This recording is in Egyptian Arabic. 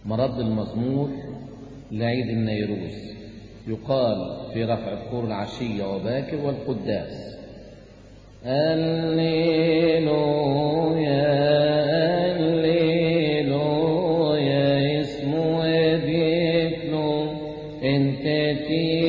مرد المزمور لعيد النيروز يقال في رفع الطور العشية وباكر والقداس الليلويا الليلويا اسمه ذكره انت